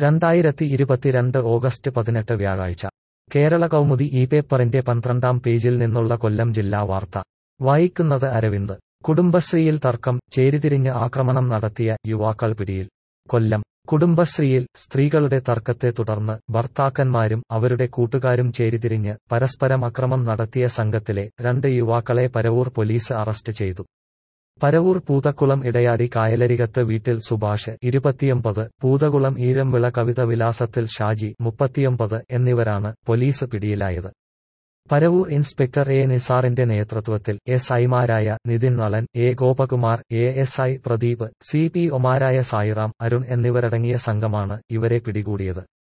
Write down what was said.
രണ്ടായിരത്തി ഇരുപത്തിരണ്ട് ഓഗസ്റ്റ് പതിനെട്ട് വ്യാഴാഴ്ച കേരള കൗമുദി ഈ പേപ്പറിന്റെ പന്ത്രണ്ടാം പേജിൽ നിന്നുള്ള കൊല്ലം ജില്ലാ വാർത്ത വായിക്കുന്നത് അരവിന്ദ് കുടുംബശ്രീയിൽ തർക്കം ചേരിതിരിഞ്ഞ് ആക്രമണം നടത്തിയ യുവാക്കൾ പിടിയിൽ കൊല്ലം കുടുംബശ്രീയിൽ സ്ത്രീകളുടെ തർക്കത്തെ തുടർന്ന് ഭർത്താക്കന്മാരും അവരുടെ കൂട്ടുകാരും ചേരിതിരിഞ്ഞ് പരസ്പരം അക്രമം നടത്തിയ സംഘത്തിലെ രണ്ട് യുവാക്കളെ പരവൂർ പോലീസ് അറസ്റ്റ് ചെയ്തു പരവൂർ പൂതക്കുളം ഇടയാടി കായലരികത്ത് വീട്ടിൽ സുഭാഷ് ഇരുപത്തിയൊമ്പത് പൂതകുളം ഈഴംവിള കവിത വിലാസത്തിൽ ഷാജി മുപ്പത്തിയൊമ്പത് എന്നിവരാണ് പോലീസ് പിടിയിലായത് പരവൂർ ഇൻസ്പെക്ടർ എ നിസാറിന്റെ നേതൃത്വത്തിൽ എസ് ഐമാരായ Nithin Nalan A Gopakumar A S I Pradeep C P ഒമാരായ സായിറാം അരുൺ എന്നിവരടങ്ങിയ സംഘമാണ് ഇവരെ പിടികൂടിയത്